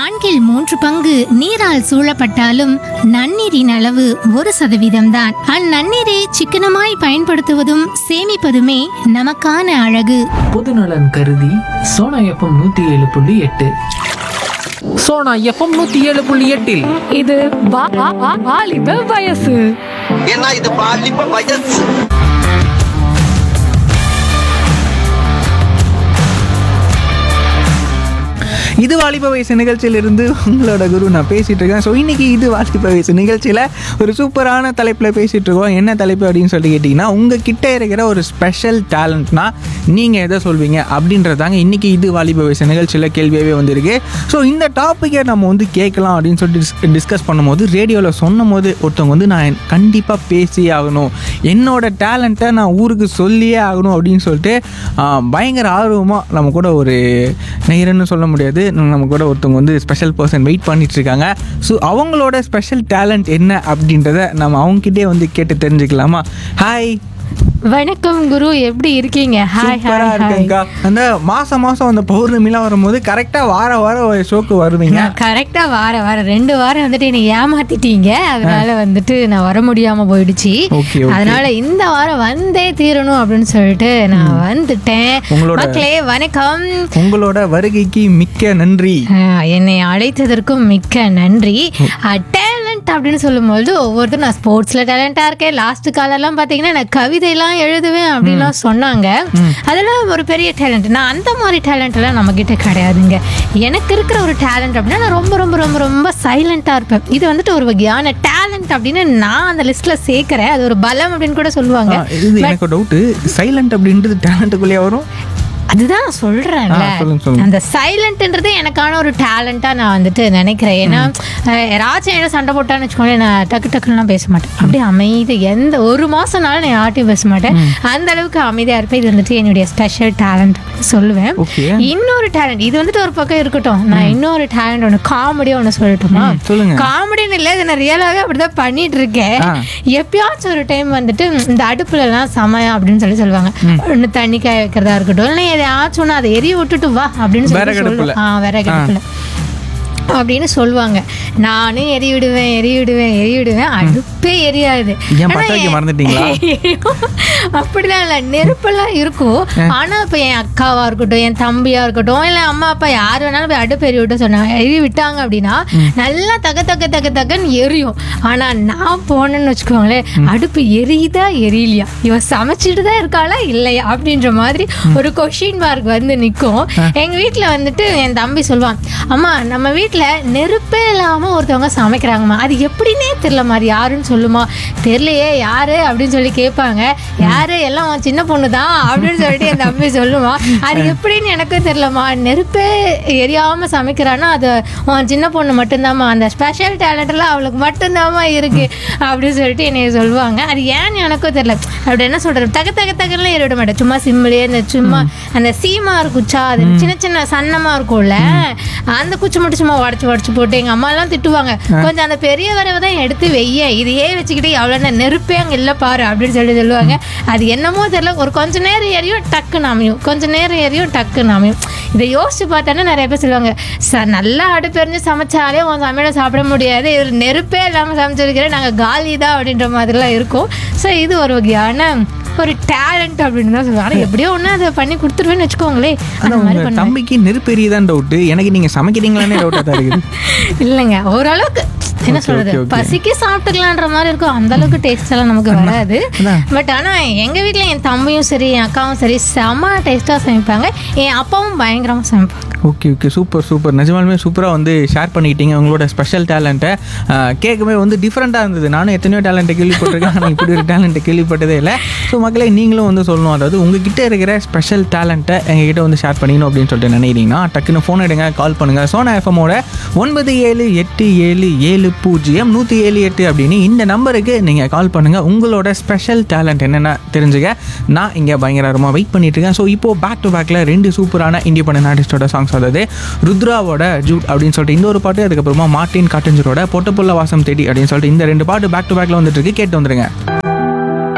நான்கில் மூன்று பங்கு நீரால் சூழப்பட்டாலும் நன்னீரின் அளவு ஒரு சதவீதம்தான் அந்நன்னீரை சிக்கனமாய் பயன்படுத்துவதும் சேமிப்பதுமே நமக்கான அழகு பொதுநலன் கருதி சோனா எஃப்எம் நூத்தி ஏழு புள்ளி எட்டு சோனா எஃப்எம் நூத்தி ஏழு புள்ளி எட்டில் இது வா- வா- வா- வாலிப வயசு ஏன்னா இது பாலிப்ப வயசு இது வாலிப வயசு நிகழ்ச்சியிலிருந்து உங்களோட குரு நான் பேசிட்டு இருக்கேன் ஸோ இன்னைக்கு இது வாலிப வயசு நிகழ்ச்சியில் ஒரு சூப்பரான தலைப்பில் பேசிட்டு இருக்கோம் என்ன தலைப்பு அப்படின்னு சொல்லி கேட்டிங்கன்னா உங்ககிட்ட இருக்கிற ஒரு ஸ்பெஷல் டேலண்ட்னா நீங்கள் எதை சொல்வீங்க அப்படின்றதாங்க இன்னைக்கு இது வாலிப வயசு நிகழ்ச்சியில் கேள்வியாகவே வந்திருக்கு ஸோ இந்த டாப்பிக்கை நம்ம வந்து கேட்கலாம் அப்படின்னு சொல்லிட்டு டிஸ்கஸ் பண்ணும்போது ரேடியோவில் சொன்னும் போது ஒருத்தவங்க வந்து நான் கண்டிப்பாக பேசியே ஆகணும் என்னோட டேலண்ட்டை நான் ஊருக்கு சொல்லியே ஆகணும் அப்படின்னு சொல்லிட்டு ஆஹ், பயங்கர ஆர்வமாக நம்ம கூட ஒரு நெய்ரன்னு சொல்ல முடியாது நம்ம கூட ஒருத்தவங்க வந்து ஸ்பெஷல் பர்சன் வெயிட் பண்ணிட்டு இருக்காங்க ஸோ அவங்களோட ஸ்பெஷல் டேலண்ட் என்ன அப்படின்றத நம்ம அவங்ககிட்டே வந்து கேட்டு தெரிஞ்சுக்கலாமா ஹாய் வணக்கம் குரு எப்படி இருக்கீங்க ஹாய் சூப்பரா ஹாய் ஹாய் இருக்குங்கக்கா அந்த மாசம் மாசம் அந்த பௌர்ணமிலாம் வரும்போது கரெக்டா வார வாரம் ஒரு ஷோக்கு வருவீங்க கரெக்டா வார வாரம் ரெண்டு வாரம் வந்துட்டு என்னை ஏமாத்திட்டீங்க அதனால வந்துட்டு நான் வர முடியாம போயிடுச்சு Okay, okay. அதனால இந்த வாரம் வந்தே தீரணும் அப்படின்னு சொல்லிட்டு நான் வந்துட்டேன் உங்களோட- மக்களே வணக்கம் உங்களோட வருகைக்கு மிக்க நன்றி ஆஹ், என்னை அழைத்ததற்கும் மிக்க நன்றி டேலண்ட் அப்படின்னு சொல்லும்போது ஒவ்வொருத்தரும் நான் ஸ்போர்ட்ஸில் டேலண்டாக இருக்கேன் லாஸ்ட் காலெல்லாம் பார்த்தீங்கன்னா நான் கவிதையெல்லாம் எழுதுவேன் அப்படின்லாம் சொன்னாங்க அதெல்லாம் ஒரு பெரிய டேலண்ட் நான் அந்த மாதிரி டேலண்ட் எல்லாம் நம்மக்கிட்ட கிடையாதுங்க எனக்கு இருக்கிற ஒரு டேலண்ட் அப்படின்னா நான் ரொம்ப ரொம்ப ரொம்ப ரொம்ப சைலண்ட்டாக இருப்பேன் இது வந்துட்டு ஒரு வகையான டேலண்ட் அப்படின்னு நான் அந்த லிஸ்ட்டில் சேர்க்குறேன் அது ஒரு பலம் அப்படின்னு கூட சொல்லுவாங்க ஆ, இது எனக்கு டவுட்டு சைலண்ட் அப்படின்றது டேலண்ட்டுக்குள்ளேயே வரும் அதுதான் நான் சொல்றேன்ல ஆ, சொல்லுங்க, சொல்லுங்க. அந்த சைலண்ட்ன்றது எனக்கான ஒரு டேலண்டா நான் வந்துட்டு நினைக்கிறேன் ஏன்னா அஹ், ராஜா என்ன சண்டை போட்டான்னு வச்சுக்கோங்களேன் நான் டக்கு டக்குலாம் பேச மாட்டேன் அப்படியே அமைதி எந்த ஒரு மாசம்னாலும் நான் யார்ட்டையும் பேச மாட்டேன் அந்த அளவுக்கு அமைதியா இருப்பேன் இது வந்துட்டு என்னுடைய ஸ்பெஷல் டேலண்ட் சொல்லுவேன் Okay. இன்னொரு டேலண்ட் இது வந்துட்டு ஒரு பக்கம் இருக்கட்டும் நான் இன்னொரு டேலண்ட் ஒன்று காமெடியா ஒன்று சொல்லட்டுமா ம், சொல்லுங்க. காமெடின்னு இல்லை இதை நான் ரியலாகவே அப்படிதான் பண்ணிட்டு இருக்கேன் ஆ. எப்பயாச்சும் ஒரு டைம் வந்துட்டு இந்த அடுப்புல எல்லாம் சமயம் அப்படின்னு சொல்லி சொல்லுவாங்க ஒன்று தண்ணி காய வைக்கிறதா இருக்கட்டும் இல்லை எதையாச்சும் ஒன்று அதை எரிய விட்டுட்டு வா அப்படின்னு சொல்லி விறகடுப்புல. சொல்லுவாங்க ஆ விறகடுப்புல அப்படின்னு சொல்லுவாங்க நானும் எரி விடுவேன் எரி விடுவேன் எரி விடுவேன் அடுப்பே எரியாது ஏன் ஆனா பத்த வைக்க என்- மறந்துட்டீங்களா? அப்படிலாம் இல்லை நெருப்பெல்லாம் இருக்கும் ஆனா இப்போ என் அக்காவா இருக்கட்டும் என் தம்பியா இருக்கட்டும் இல்லை அம்மா அப்பா யார் வேணாலும் போய் அடுப்பு எரி விட்டு சொன்னாங்க எரி விட்டாங்க அப்படின்னா நல்லா தக தக தக தகன்னு எரியும் ஆனா நான் போனேன்னு வச்சுக்கோங்களேன் அடுப்பு எரியுதா எரியலையா இவ சமைச்சிட்டு தான் இருக்காளா இல்லையா அப்படின்ற மாதிரி ஒரு கொஷின் மார்க் வந்து நிற்கும் எங்க வீட்டில் வந்துட்டு என் தம்பி சொல்லுவான் அம்மா நம்ம வீட்டில் நெருப்பே இல்லாம ஒருத்தவங்க சமைக்கிறாங்கம்மா அது எப்படின்னே தெரியல மாதிரி யாருன்னு சொல்லுமா தெரியலையே யாரு அப்படின்னு சொல்லி கேட்பாங்க யாரு எல்லாம் உன் சின்ன பொண்ணு தான் அப்படின்னு சொல்லிட்டு என் தம்பி சொல்லுவான் அது எப்படின்னு எனக்கும் தெரியலம்மா நெருப்பே எரியாம சமைக்கிறான்னா அது உன் சின்ன பொண்ணு மட்டும்தாம்மா அந்த ஸ்பெஷல் டேலண்ட்லாம் அவளுக்கு மட்டும்தாம்மா இருக்கு அப்படின்னு சொல்லிட்டு என்னைய சொல்லுவாங்க அது ஏன்னு எனக்கும் தெரியல அப்படி என்ன சொல்றது தக தக தகலாம் ஏறி விட மாட்டேன் சும்மா சிம்மிலே இந்த சும்மா அந்த சீமா இருக்குச்சா அது சின்ன சின்ன சன்னமா இருக்கும்ல அந்த குச்சி மட்டும் சும்மா உடச்சு உடச்சு போட்டு எங்க அம்மா எல்லாம் திட்டுவாங்க கொஞ்சம் அந்த பெரிய வரவை தான் எடுத்து வெய்ய இதையே வச்சுக்கிட்டு அவ்வளோ நெருப்பே அங்கே இல்லை பாரு அப்படின்னு சொல்லி சொல்லுவாங்க அது என்னமோ தெரியல ஒரு கொஞ்ச நேரம் எரியும் டக்குன்னு அமையும் கொஞ்ச நேரம் எரியும் டக்குன்னு அமையும் இதை யோசிச்சு பார்த்தோன்னா நிறைய பேர் சொல்லுவாங்க சார் நல்லா அடுப்பெரிஞ்சு சமைச்சாலே உன் சமையலை சாப்பிட முடியாது இதில் நெருப்பே இல்லாமல் சமைச்சிருக்கிறேன் நாங்கள் காலி தான் அப்படின்ற மாதிரிலாம் இருக்கும் ஸோ இது ஒரு வகையான ஒரு டேலண்ட் அப்படின்னு தான் சொல்லுவாங்க ஆனால் எப்படியோ ஒன்று அதை பண்ணி கொடுத்துருவேன்னு வச்சுக்கோங்களேன் அந்த ஆனா மாதிரி உங்க பண்ணுவேன் தம்பிக்கு நெருப்பெரியதான் டவுட்டு எனக்கு நீங்க சமைக்கிறீங்களானே டவுட்டா தான் இருக்குது இல்லைங்க ஓரளவுக்கு என்ன Okay, சொல்றது okay, okay. பசிக்கு சாப்பிட்டுக்கலான்ற மாதிரி இருக்கும் அந்த அளவுக்கு டேஸ்ட் எல்லாம் நமக்கு வராது அதான். பட் ஆனா எங்க வீட்ல என் தம்பியும் சரி என் அக்காவும் சரி செம்ம டேஸ்டா சமைப்பாங்க என் அப்பாவும் பயங்கரமா சமைப்பாங்க ஓகே ஓகே சூப்பர் சூப்பர் நிஜமாலுமே சூப்பராக வந்து ஷேர் பண்ணிக்கிட்டீங்க உங்களோட ஸ்பெஷல் டேலண்ட்டை கேட்கவே வந்து டிஃப்ரெண்ட்டாக இருந்தது நானும் எத்தனையோ டேலண்ட்டை கேள்விப்பட்டிருக்கேன் ஆனால் இப்படி ஒரு டேலண்ட்டை கேள்விப்பட்டதே இல்லை ஸோ மக்களே நீங்களும் வந்து சொல்லணும் அதாவது உங்ககிட்ட இருக்கிற ஸ்பெஷல் டேலண்ட்டை எங்ககிட்ட வந்து ஷேர் பண்ணிக்கணும் அப்படின்னு சொல்லிட்டு நினைக்கிறீங்கன்னா டக்குன்னு ஃபோன் எடுங்க கால் பண்ணுங்கள் சோனா எஃப்எம்மோட ஒன்பது ஏழு எட்டு ஏழு ஏழு பூஜ்ஜியம் நூற்றி ஏழு எட்டு அப்படின்னு இந்த நம்பருக்கு நீங்கள் கால் பண்ணுங்கள் உங்களோட ஸ்பெஷல் டேலண்ட் என்னென்ன தெரிஞ்சுக்க நான் இங்கே பயங்கரமாக வெயிட் பண்ணிட்டு இருக்கேன் ஸோ இப்போ பேக் டு பேக்கில் ரெண்டு சூப்பரான இண்டிபெண்டன்ட் ஆர்டிஸ்டோட சாங்ஸ் அதாவது ருத்ராவோட ஜூட் அப்படின்னு சொல்லிட்டு இந்த ஒரு பாட்டு அதுக்கப்புறமா மார்ட்டின் காட்டஞ்சரோட பொட்டப்புள்ள வாசம் தேடி அப்படின்னு சொல்லிட்டு இந்த ரெண்டு பாட்டு பேக் டு பேக்கில் வந்துட்டு இருக்கு கேட்டு வந்துருங்க